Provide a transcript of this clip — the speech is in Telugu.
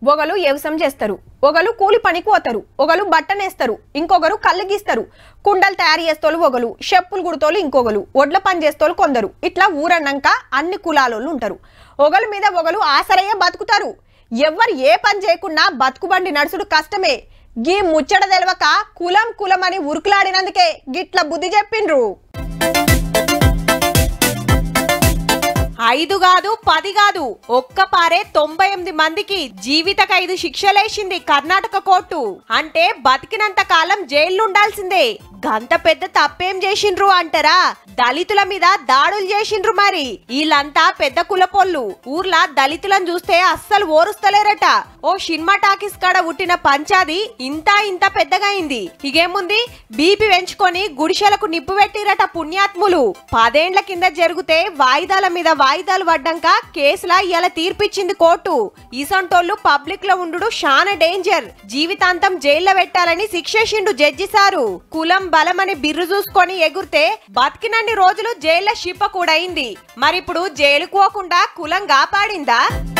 ఒకరు వ్యవసాయం చేస్తారు ఒకరు కూలి పనికి పోతారు ఒకరు బట్టనేస్తారు ఇంకొకరు కళ్ళు గీస్తారు కుండలు తయారు చేస్తోళ్ళు ఒకరు చెప్పులు కుడుతోళ్ళు ఇంకొకరు ఒడ్ల పని చేస్తోళ్ళు కొందరు ఇట్లా ఊరన్నాక అన్ని కులాలోళ్ళు ఉంటారు ఒకరి మీద ఒకరు ఆసరయ్య బతుకుతారు ఎవ్వరు ఏ పని చేయకుండా బతుకుబండి నడుచుడు కష్టమే గీ ముచ్చట తెలవక కులం కులం అని ఉరుకులాడినందుకే గిట్ల బుద్ధి చెప్పిండ్రు ఐదు కాదు పది కాదు ఒక్క పారే తొంభై ఎనిమిది మందికి జీవిత ఖైదు శిక్షలేసింది కర్ణాటక కోర్టు అంటే బతికినంత కాలం జైలు ఉండాల్సిందే గంత పెద్ద తప్పేం చేసిండ్రు అంటారా దళితుల మీద దాడులు చేసిండ్రు మరి వీళ్ళంతా పెద్ద కులపోళ్ళు ఊర్లా దళితులను చూస్తే అస్సలు ఓరుస్తలేరట ఓ సినిమా టాకీస్ కాడ పుట్టిన పంచాది ఇంత ఇంత పెద్దగా అయింది ఇగేముంది బీపీ పెంచుకొని గుడిసెలకు నిప్పు పెట్టిరట పుణ్యాత్ములు పదేండ్ల కింద జరిగితే వాయిదాల మీద వాయిదాలు పడ్డాక కేసులా ఇలా తీర్పిచ్చింది కోర్టు ఈసంటోళ్ళు పబ్లిక్ లో ఉండు చాలా డేంజర్ జీవితాంతం జైల్లో పెట్టాలని శిక్షేసిండు జడ్జి సారు కులం బలం అని బిర్రు చూసుకొని ఎగురితే బతికినన్ని రోజులు జైల్లో షిప్ప కూడా అయింది మరిప్పుడు జైలుకు పోకుండా కులం కాపాడిందా